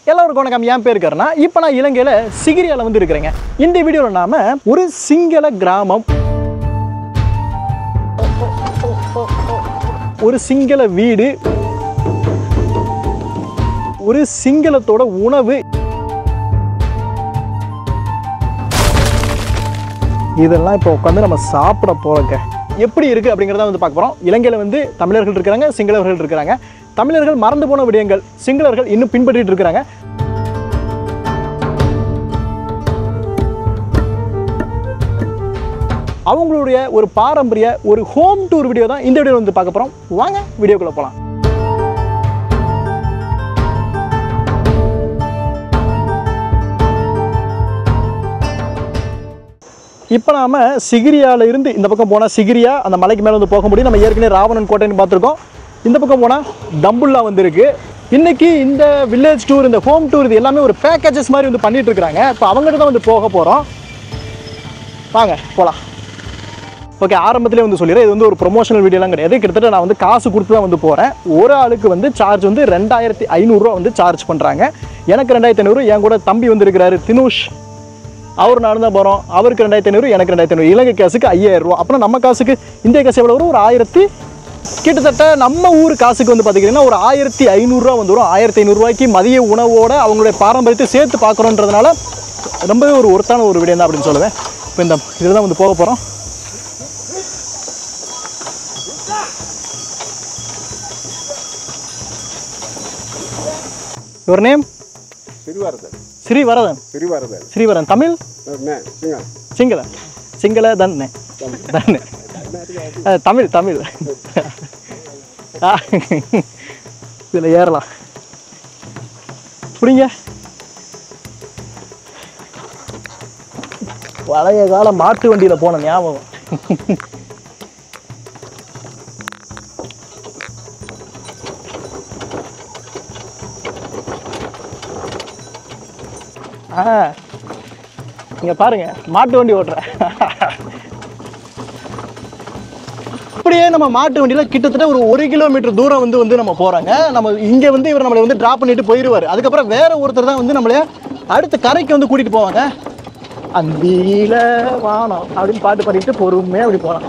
எல்லாருக்கும் வணக்கம் என் பேர் கருணா இப்போ நான் இலங்கையில் சிகிரியாவில் வந்து இருக்கிறேங்க இந்த வீடியோவில் நாம ஒரு சிங்கள கிராமம் ஒரு சிங்கள வீடு ஒரு சிங்களத்தோட உணவு இதெல்லாம் இப்போ உட்காந்து நம்ம சாப்பிட போகிறோங்க எப்படி இருக்குது அப்படிங்கிறத வந்து பார்க்க போகிறோம் இலங்கையில் வந்து தமிழர்கள் இருக்கிறாங்க சிங்களவர்கள் இருக்கிறாங்க தமிழர்கள் மறந்து போன விடயங்கள் சிங்களர்கள் இன்னும் பின்பற்றிட்டு இருக்கிறாங்க அவங்களுடைய ஒரு பாரம்பரிய ஒரு ஹோம் டூர் வீடியோ தான் இந்த வீடியோ வந்து பார்க்க போகிறோம் வாங்க வீடியோக்குள்ளே போகலாம் இப்போ நாம சிகிரியால இருந்து இந்த பக்கம் போனால் சிகிரியா அந்த மலைக்கு மேலே வந்து போக முடியும் நம்ம ஏற்கனவே ராவணன் கோட்டைன்னு பார்த்துருக்கோம் இந்த பக்கம் போனால் டம்புல்லா வந்திருக்கு இன்னைக்கு இந்த வில்லேஜ் டூர் இந்த ஹோம் டூர் இது எல்லாமே ஒரு பேக்கேஜஸ் மாதிரி வந்து பண்ணிட்டு இருக்காங்க இப்போ அவங்ககிட்ட தான் வந்து போக போகிறோம் வாங்க போகலாம் ஓகே ஆரம்பத்திலே வந்து சொல்லிடுறேன் இது வந்து ஒரு ப்ரொமோஷனல் வீடியோலாம் கிடையாது கிட்டத்தட்ட நான் வந்து காசு கொடுத்து தான் வந்து போகிறேன் ஒரு ஆளுக்கு வந்து சார்ஜ் வந்து ரெண்டாயிரத்தி ஐநூறுரூவா வந்து சார்ஜ் பண்ணுறாங்க எனக்கு ரெண்டாயிரத்தி ஐநூறு என் கூட தம்பி வந்திருக்கிறாரு தினுஷ் அவர் நடந்து தான் போகிறோம் அவருக்கு ரெண்டாயிரத்தி ஐநூறு எனக்கு ரெண்டாயிரத்தி ஐநூறு இலங்கை காசுக்கு ஐயாயிரம் ரூபா அப்புறம் நம்ம காசுக்கு இந்திய காசு எவ்வளோ வரும் ஒரு ஆயிரத்தி கிட்டத்தட்ட நம்ம ஊர் காசுக்கு வந்து பார்த்திங்கன்னா ஒரு ஆயிரத்தி ஐநூறுரூவா வந்து வரும் ஆயிரத்தி ஐநூறுரூவாய்க்கு மதிய உணவோட அவங்களுடைய பாரம்பரியத்தை சேர்த்து பார்க்குறோன்றதுனால ரொம்பவே ஒரு ஒருத்தான ஒரு விடயம் தான் அப்படின்னு சொல்லுவேன் இப்போ இந்த இதில் தான் வந்து போக போகிறோம் யுவர் நேம் சிறுவாரதன் ஸ்ரீவரதன் சிறுவாரதன் ஸ்ரீவரன் தமிழ் சிங்க சிங்கள சிங்கள தன்னை தன்னை அஹ், தமிழ் தமிழ் ஆ, இதில் ஏறலாம் புரியுங்க பழைய கால மாட்டு வண்டியில் போன ஞாபகம் ஆ இங்க பாருங்க மாட்டு வண்டி ஓட்டுறேன் அப்படியே நம்ம மாட்டு வண்டியில கிட்டத்தட்ட ஒரு ஒரு கிலோமீட்டர் தூரம் வந்து வந்து நம்ம போறாங்க நம்ம இங்க வந்து இவர் நம்மளை வந்து டிராப் பண்ணிட்டு போயிடுவாரு அதுக்கப்புறம் வேற ஒருத்தர் தான் வந்து நம்மள அடுத்த கரைக்கு வந்து கூட்டிட்டு போவாங்க அந்தியில வானம் அப்படின்னு பாட்டு பாடிட்டு பொறுமையா அப்படி போலாம்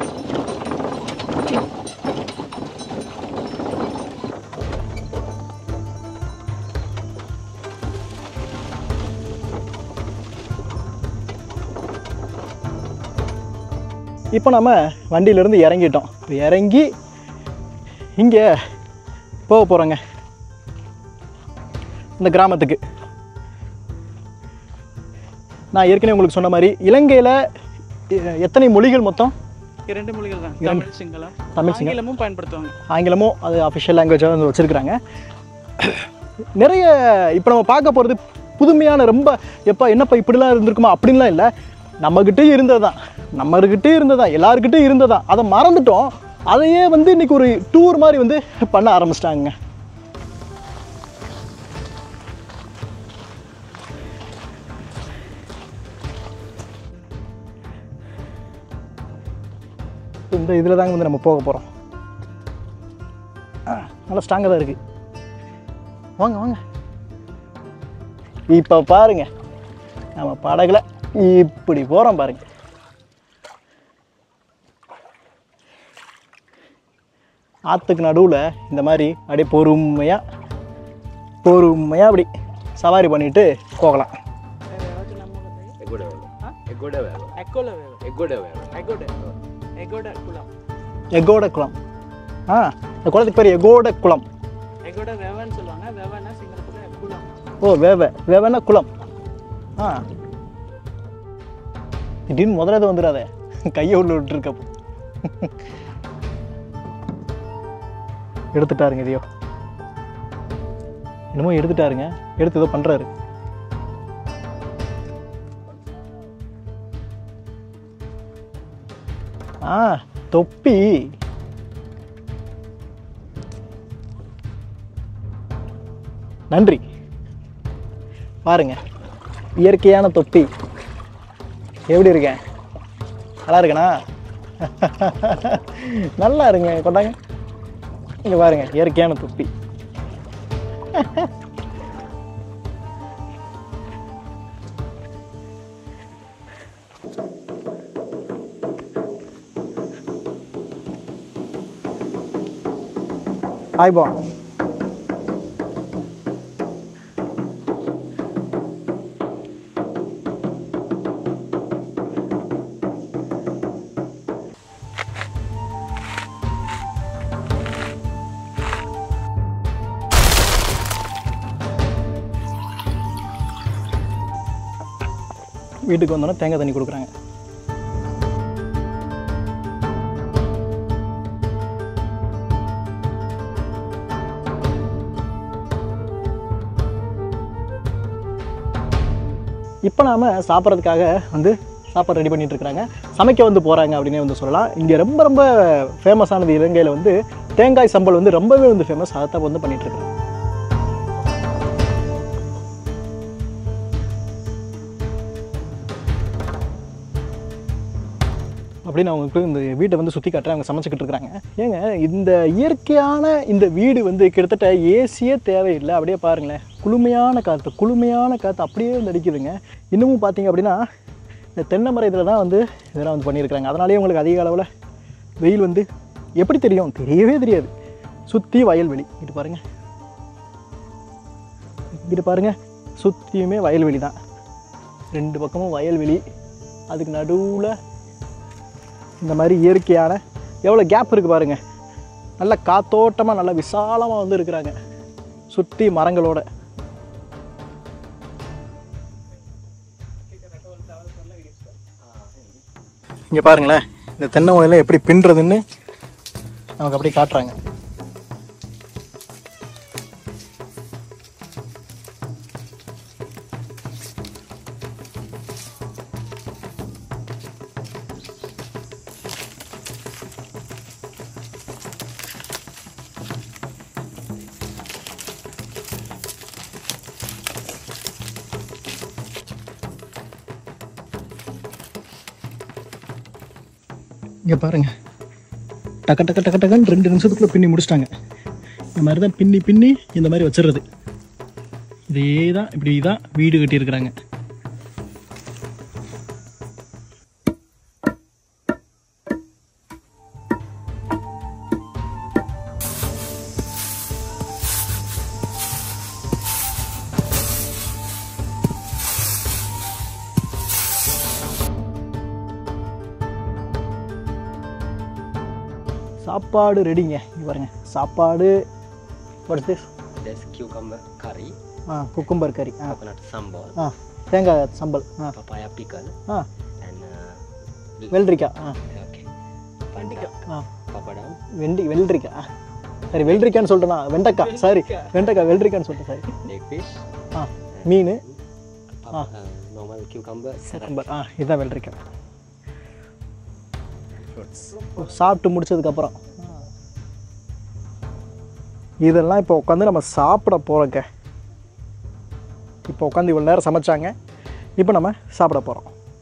இப்போ நம்ம வண்டியிலேருந்து இறங்கிட்டோம் இப்போ இறங்கி இங்கே போக போகிறோங்க இந்த கிராமத்துக்கு நான் ஏற்கனவே உங்களுக்கு சொன்ன மாதிரி இலங்கையில் எத்தனை மொழிகள் மொத்தம் இரண்டு மொழிகள் தான் தமிழ் சிங்களம் தமிழ் சிங்களம். ஆங்கிலமும் பயன்படுத்துவாங்க ஆங்கிலமும் அது அஃபிஷியல் லாங்குவேஜாக வந்து வச்சுருக்குறாங்க நிறைய இப்போ நம்ம பார்க்க போகிறது புதுமையான ரொம்ப எப்போ என்னப்பா இப்படிலாம் இருந்திருக்குமா அப்படின்லாம் இல்லை நம்மக்கிட்டே இருந்தது தான் நம்மக்கிட்டே இருந்தது தான் எல்லாருக்கிட்டே இருந்தது தான் அதை மறந்துட்டோம் அதையே வந்து இன்னைக்கு ஒரு டூர் மாதிரி வந்து பண்ண ஆரம்பிச்சிட்டாங்க இந்த இதில் தாங்க வந்து நம்ம போக போகிறோம் நல்லா ஸ்ட்ராங்காக தான் இருக்குது வாங்க வாங்க இப்போ பாருங்க நம்ம படகுல இப்படி போகிறோம் பாருங்க ஆற்றுக்கு நடுவில் இந்த மாதிரி அப்படியே பொறுமையாக பொறுமையாக அப்படி சவாரி பண்ணிட்டு போகலாம் எகோட வேலை எகோட வேலை எக்கோல வேவ எகோட வேலை எகோட எகோட குளம் எகோட குளம் ஆ இந்த குளத்துக்கு பேர் எகோட குளம் எகோட வேவன்னு சொல்லுவாங்க வேவன்னா சிங்களத்துல குளம் ஓ வேவ வேவனா குளம் ஆ திடீர்னு முதல்ல வந்துடாத கையை உள்ள விட்டுருக்கப்போ எடுத்துட்டாருங்க இதையோ என்னமோ எடுத்துட்டாருங்க எடுத்து ஏதோ பண்ணுறாரு ஆ தொப்பி நன்றி பாருங்க இயற்கையான தொப்பி எப்படி இருக்கேன் நல்லா இருக்கேனா நல்லா இருங்க கொண்டாங்க இங்க பாருங்க இயற்கையான தொப்பி ஆய்பா வீட்டுக்கு வந்தோன்னே தேங்காய் தண்ணி கொடுக்குறாங்க இப்போ நாம் சாப்பிட்றதுக்காக வந்து சாப்பாடு ரெடி பண்ணிட்டு இருக்கிறாங்க சமைக்க வந்து போகிறாங்க அப்படின்னே வந்து சொல்லலாம் இங்கே ரொம்ப ரொம்ப ஃபேமஸானது இலங்கையில் வந்து தேங்காய் சம்பல் வந்து ரொம்பவே வந்து ஃபேமஸ் அதை வந்து பண்ணிட்டு இருக்காங்க அப்படின்னு அவங்களுக்கு இந்த வீட்டை வந்து சுற்றி காட்டுறேன் அவங்க சமைச்சிக்கிட்டு இருக்கிறாங்க ஏங்க இந்த இயற்கையான இந்த வீடு வந்து கிட்டத்தட்ட ஏசியே தேவையில்லை அப்படியே பாருங்களேன் குளுமையான காற்று குளுமையான காற்று அப்படியே வந்து அடிக்குதுங்க இன்னமும் பார்த்தீங்க அப்படின்னா இந்த தென்னை மரம் இதில் தான் வந்து இதெல்லாம் வந்து பண்ணியிருக்கிறாங்க அதனாலேயே உங்களுக்கு அதிக அளவில் வெயில் வந்து எப்படி தெரியும் தெரியவே தெரியாது சுற்றி வயல்வெளி இங்கிட்டு பாருங்கள் இங்கிட்டு பாருங்கள் சுற்றியுமே வயல்வெளி தான் ரெண்டு பக்கமும் வயல்வெளி அதுக்கு நடுவில் இந்த மாதிரி இயற்கையான எவ்வளோ கேப் இருக்குது பாருங்கள் நல்ல காத்தோட்டமாக நல்ல விசாலமாக வந்து இருக்கிறாங்க சுற்றி மரங்களோட இங்கே பாருங்களேன் இந்த தென்னை ஓலையில் எப்படி பின்னுறதுன்னு நமக்கு அப்படியே காட்டுறாங்க இங்கே பாருங்க டக்கு டக்கு டக்கு டக்குன்னு ரெண்டு நிமிஷத்துக்குள்ளே பின்னி முடிச்சிட்டாங்க இந்த மாதிரி தான் பின்னி பின்னி இந்த மாதிரி வச்சிடுறது இதே தான் இப்படி தான் வீடு கட்டியிருக்கிறாங்க சாப்பாடு ரெடிங்க இங்க பாருங்க சாப்பாடு what's this There's cucumber curry, ஆ குக்கும்பர் கறி ஆ coconut sambal, ஆ தேங்காய் சம்பல் ஆ papaya pickle, ah and uh, வெள்ளரிக்காய் ஆ okay, panda, ஆ papadam, வெண்டி வெள்ளரிக்காய் ஆ சரி வெள்ளரிக்கான்னு சொல்லிட்டேனா வெண்டைக்காய் சாரி வெண்டைக்காய் வெள்ளரிக்கான்னு சொல்லிட்டேன் சாரி egg fish, ஆ மீன் papa, uh, normal cucumber, salad, cucumber ஆ இதுதான் வெள்ளரிக்காய் fruits. ஓ, சாப்பிட்டு முடிச்சதுக்கப்புறம் இதெல்லாம் இப்போ உட்காந்து நம்ம சாப்பிட போகிறோங்க இப்போ உட்காந்து இவ்வளோ நேரம் சமைச்சாங்க இப்போ நம்ம சாப்பிட போகிறோம்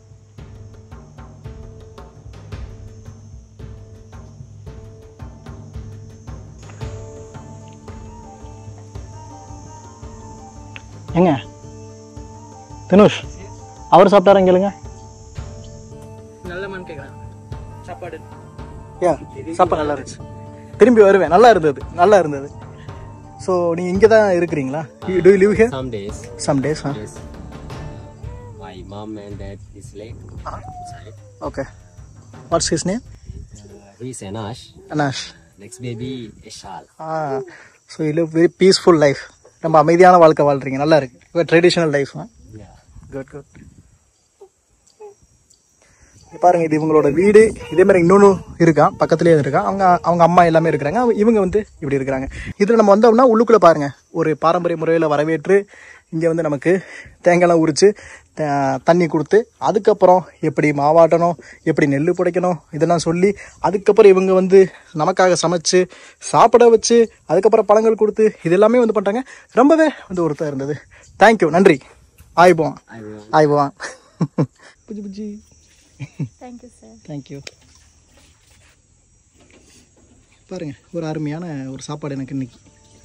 ஏங்க தனுஷ் அவர் சாப்பிட்டாரா கேளுங்க நல்ல மண் கேட்குறேன் சாப்பாடு ஏன் சாப்பாடு நல்லா இருந்துச்சு திரும்பி வருவேன் நல்லா இருந்தது நல்லா இருந்தது ஸோ நீங்கள் இங்கே தான் இருக்கிறீங்களா do you live here Some days, some days ஆ yes, my mom and dad is late outside. Okay what's his name Uh, he's Anash. Anash Next baby, Ishal. ஆ so you live very peaceful life ரொம்ப அமைதியான வாழ்க்கை வாழ்றீங்க நல்லா இருக்கு traditional life Yeah. Good good பாருங்க இது இவங்களோட வீடு இதே மாதிரி இன்னொன்று இருக்கான் பக்கத்துலேயே இருக்கா அவங்க அவங்க அம்மா எல்லாமே இருக்கிறாங்க அவங்க- இவங்க வந்து இப்படி இருக்கிறாங்க இதில் நம்ம வந்தோம்னா உள்ளுக்குள்ளே பாருங்க ஒரு பாரம்பரிய முறையில் வரவேற்று இங்கே வந்து நமக்கு தேங்காய்லாம் உரித்து தண்ணி கொடுத்து அதுக்கப்புறம் எப்படி மாவாட்டணும் எப்படி நெல் புடைக்கணும் இதெல்லாம் சொல்லி அதுக்கப்புறம் இவங்க வந்து நமக்காக சமைச்சு சாப்பிட வச்சு அதுக்கப்புறம் பழங்கள் கொடுத்து இது எல்லாமே வந்து பண்ணிட்டாங்க ரொம்பவே வந்து ஒருத்தர் இருந்தது தேங்க்யூ நன்றி ஆய்போம் I will. ஆய்வான் புஜி புஜி தேங்க்யூ சார் தேங்க்யூ பாருங்க ஒரு அருமையான ஒரு சாப்பாடு எனக்கு இன்னைக்கு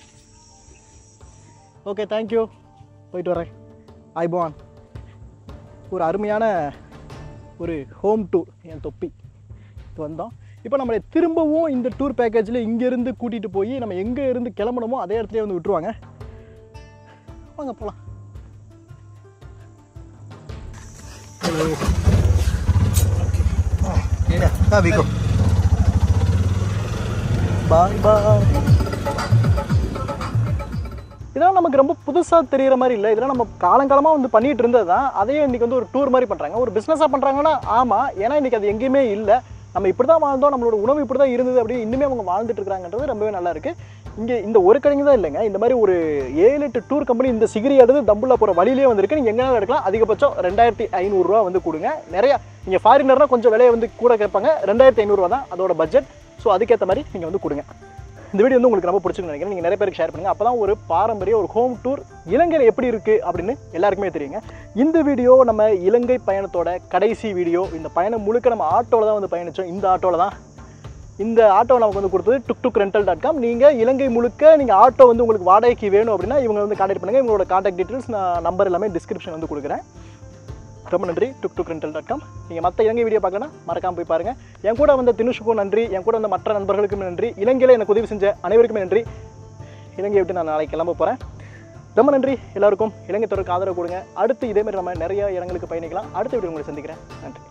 ஓகே தேங்க்யூ போயிட்டு வரேன் ஆய்பவான் ஒரு அருமையான ஒரு ஹோம் டூர் என் தொப்பி இது வந்தோம் இப்போ நம்மளை திரும்பவும் இந்த டூர் பேக்கேஜில் இங்கேருந்து கூட்டிகிட்டு போய் நம்ம எங்கே இருந்து கிளம்பணுமோ அதே இடத்துலயே வந்து விட்டுருவாங்க வாங்க போகலாம் Ah, Vico. பாய் பாய் இதெல்லாம் நமக்கு ரொம்ப புதுசாக தெரிகிற மாதிரி இல்லை இதெல்லாம் நம்ம காலங்காலமாக வந்து பண்ணிட்டு இருந்தது தான் அதையே இன்றைக்கி வந்து ஒரு டூர் மாதிரி பண்ணுறாங்க ஒரு பிஸ்னஸாக பண்ணுறாங்கன்னா ஆமாம் ஏன்னா இன்றைக்கி அது எங்கேயுமே இல்லை நம்ம இப்படி தான் வாழ்ந்தோம் நம்மளோட உணவு இப்படி தான் இருந்தது அப்படின்னு இன்னுமே அவங்க வாழ்ந்துட்டு இருக்காங்கன்றது ரொம்பவே நல்லா இருக்கு இங்கே இந்த ஒரு கடைங்க தான் இல்லைங்க இந்த மாதிரி ஒரு ஏழு எட்டு டூர் கம்பெனி இந்த சிகிரி அடுத்து தம்புள்ள போகிற வழியிலே வந்திருக்கு நீங்கள் எங்கேனாலும் எடுக்கலாம் அதிகபட்சம் ரெண்டாயிரத்தி ஐநூறுரூவா வந்து கொடுங்க நிறையா நீங்கள் ஃபாரினர்னா கொஞ்சம் விலையை வந்து கூட கேட்பாங்க ரெண்டாயிரத்தி ஐநூறுரூவா தான் அதோட பட்ஜெட் ஸோ அதுக்கேற்ற மாதிரி நீங்கள் வந்து கொடுங்க இந்த வீடியோ வந்து உங்களுக்கு ரொம்ப பிடிச்சிருக்குன்னு நினைக்கிறேன் நீங்கள் நிறைய பேருக்கு ஷேர் பண்ணுங்கள் அப்போ தான் ஒரு பாரம்பரிய ஒரு ஹோம் டூர் இலங்கையில் எப்படி இருக்குது அப்படின்னு எல்லாருக்குமே தெரியுங்க இந்த வீடியோ நம்ம இலங்கை பயணத்தோட கடைசி வீடியோ இந்த பயணம் முழுக்க நம்ம ஆட்டோவில் தான் வந்து பயணித்தோம் இந்த ஆட்டோவில் தான் இந்த ஆட்டோ நமக்கு வந்து கொடுத்தது tuk tuk rental dot com நீங்கள் இலங்கை முழுக்க நீங்கள் ஆட்டோ வந்து உங்களுக்கு வாடகைக்கு வேணும் அப்படின்னா இவங்க வந்து கான்டாக்ட் பண்ணுங்கள் இவங்களோட கான்டாக்ட் டீட்டெயில்ஸ் நான் நம்பர் எல்லாமே டிஸ்கிரிப்ஷன் வந்து கொடுக்குறேன் ரொம்ப நன்றி tuk tuk rental dot com நீங்கள் மற்ற இலங்கை வீடியோ பார்க்கலன்னா மறக்காம போய் பாருங்கள் என் கூட வந்த தினுஷுக்கும் நன்றி என் கூட வந்த மற்ற நண்பர்களுக்கும் நன்றி இலங்கையில் எனக்கு உதவி செஞ்ச அனைவருக்குமே நன்றி இலங்கையை விட்டு நான் நாளைக்கு கிளம்ப போகிறேன் ரொம்ப நன்றி எல்லாருக்கும் இலங்கை தொடருக்கு ஆதரவு கொடுங்க அடுத்து இதே மாதிரி நம்ம நிறைய இடங்களுக்கு பயணிக்கலாம் அடுத்த வீடியோ உங்களை சந்திக்கிறேன் நன்றி